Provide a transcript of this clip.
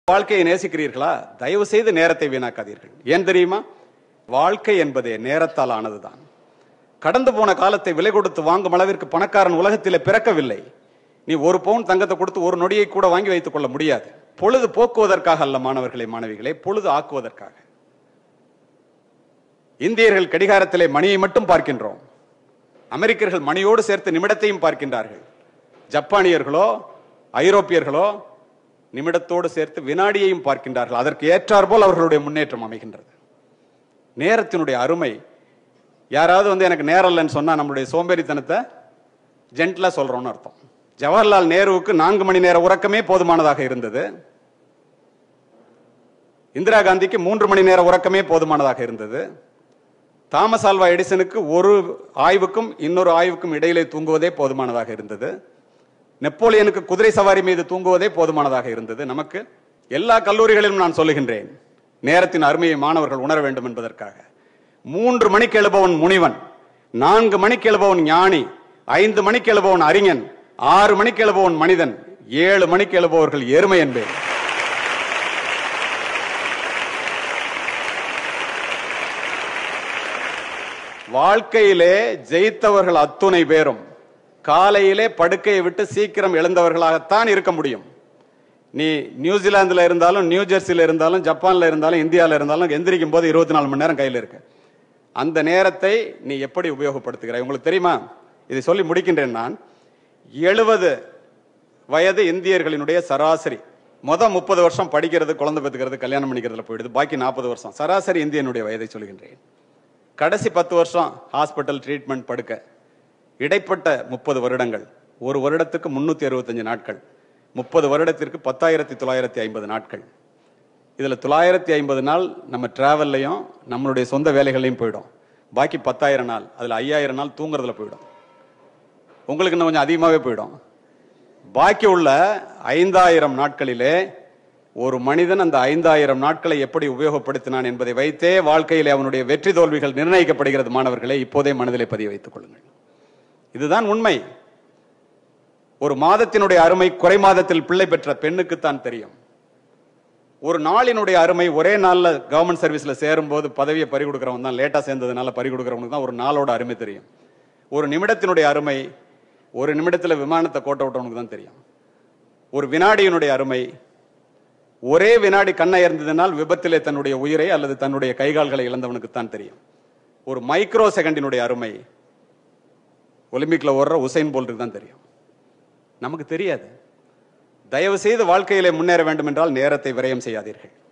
வாழ்க்கையை நேசிக்கிறீர்களா தயவு செய்து நேரத்தை வீணாக்காதீர்கள் ஏன் தெரியுமா வாழ்க்கை என்பதே நேரத்தால் ஆனதுதான் கடந்து போன காலத்தை விலை கொடுத்து வாங்கும் அளவிற்கு பணக்காரன் உலகத்திலே பிறக்கவில்லை நீ ஒரு பவுன் தங்கத்தை கொடுத்து ஒரு நொடியை கூட வாங்கி வைத்துக் கொள்ள முடியாது பொழுது போக்குவதற்காக அல்ல மாணவர்களே மாணவிகளே பொழுது ஆக்குவதற்காக இந்தியர்கள் கடிகாரத்திலே மணியை மட்டும் பார்க்கின்றோம் அமெரிக்கர்கள் மணியோடு சேர்த்து நிமிடத்தையும் பார்க்கின்றார்கள் ஜப்பானியர்களோ ஐரோப்பியர்களோ நிமிடத்தோடு சேர்த்து வினாடியையும் பார்க்கின்றார்கள் அதற்கு ஏற்றாற்போல் அவர்களுடைய முன்னேற்றம் அமைகின்றது நேரத்தினுடைய அருமை யாராவது வந்து எனக்கு நேரம் இல்லைன்னு சொன்னா நம்மளுடைய சோம்பேறித்தனத்தை ஜென்ட்லா சொல்றோம்னு அர்த்தம் ஜவஹர்லால் நேருவுக்கு நான்கு மணி நேர உறக்கமே போதுமானதாக இருந்தது இந்திரா காந்திக்கு மூன்று மணி நேர உறக்கமே போதுமானதாக இருந்தது தாமஸ் ஆல்வா எடிசனுக்கு ஒரு ஆய்வுக்கும் இன்னொரு ஆய்வுக்கும் இடையிலே தூங்குவதே போதுமானதாக இருந்தது நெப்போலியனுக்கு குதிரை சவாரி மீது தூங்குவதே போதுமானதாக இருந்தது நமக்கு எல்லா கல்லூரிகளிலும் நான் சொல்லுகின்றேன் நேரத்தின் அருமையை மாணவர்கள் உணர வேண்டும் என்பதற்காக மூன்று மணிக்கு எழுபவன் முனிவன் நான்கு மணிக்கு எழுபவன் ஞானி ஐந்து மணிக்கு எழுபவன் அறிஞன் ஆறு மணிக்கு எழுபவன் மனிதன் ஏழு மணிக்கு எழுபவர்கள் எருமை என்பேன் வாழ்க்கையிலே ஜெயித்தவர்கள் அத்துணை பேரும் காலையிலே படுக்கையை விட்டு சீக்கிரம் எழுந்தவர்களாகத்தான் இருக்க முடியும் நீ நியூசிலாந்துல இருந்தாலும் நியூ ஜெர்சில இருந்தாலும் ஜப்பான்ல இருந்தாலும் இந்தியால இருந்தாலும் எந்திரிக்கும் போது இருபத்தி நாலு மணி நேரம் கையில் இருக்கு அந்த நேரத்தை நீ எப்படி உபயோகப்படுத்துகிறாய் உங்களுக்கு தெரியுமா இதை சொல்லி முடிக்கின்றேன் நான் எழுபது வயது இந்தியர்களினுடைய சராசரி மொத முப்பது வருஷம் படிக்கிறது குழந்தை பெற்றுக்கிறது கல்யாணம் பண்ணிக்கிறதுல போயிடுது பாக்கி நாற்பது வருஷம் சராசரி இந்தியனுடைய வயதை சொல்கின்றேன் கடைசி பத்து வருஷம் ஹாஸ்பிட்டல் ட்ரீட்மெண்ட் படுக்க இடைப்பட்ட முப்பது வருடங்கள் ஒரு வருடத்துக்கு முன்னூத்தி அறுபத்தஞ்சு நாட்கள் முப்பது வருடத்திற்கு பத்தாயிரத்தி தொள்ளாயிரத்தி ஐம்பது நாட்கள் இதுல தொள்ளாயிரத்தி ஐம்பது நாள் நம்ம டிராவல்லையும் நம்மளுடைய சொந்த வேலைகள்லையும் போயிடும் பாக்கி பத்தாயிரம் நாள் அதுல ஐயாயிரம் நாள் தூங்குறதுல போயிடும் உங்களுக்கு இன்னும் கொஞ்சம் அதிகமாகவே போயிடும் பாக்கி உள்ள ஐந்தாயிரம் நாட்களிலே ஒரு மனிதன் அந்த ஐந்தாயிரம் நாட்களை எப்படி உபயோகப்படுத்தினான் என்பதை வைத்தே வாழ்க்கையிலே அவனுடைய வெற்றி தோல்விகள் நிர்ணயிக்கப்படுகிறது மாணவர்களே இப்போதே மனதிலே பதிய வைத்துக் கொள்ளுங்கள் இதுதான் உண்மை ஒரு மாதத்தினுடைய அருமை குறை மாதத்தில் பிள்ளை பெற்ற பெண்ணுக்குத்தான் தெரியும் ஒரு நாளினுடைய அருமை ஒரே நாள்ல கவர்மெண்ட் சர்வீஸ்ல சேரும்போது பதவியை பறி கொடுக்கறவன் தான் லேட்டா சேர்ந்ததுனால பறி கொடுக்கறவனுக்கு தான் ஒரு நாளோட அருமை தெரியும் ஒரு நிமிடத்தினுடைய அருமை ஒரு நிமிடத்துல விமானத்தை கோட்டை விட்டவனுக்கு தான் தெரியும் ஒரு வினாடியினுடைய அருமை ஒரே வினாடி கண்ணை இருந்ததுனால் விபத்திலே தன்னுடைய உயிரை அல்லது தன்னுடைய கைகால்களை இழந்தவனுக்கு தான் தெரியும் ஒரு மைக்ரோ செகண்டினுடைய அருமை ஒலிம்பிக்ல ஓடுற உசைன் போல்ட்டுக்கு தான் தெரியும் நமக்கு தெரியாது தயவு செய்து வாழ்க்கையிலே முன்னேற வேண்டும் என்றால் நேரத்தை விரயம் செய்யாதீர்கள்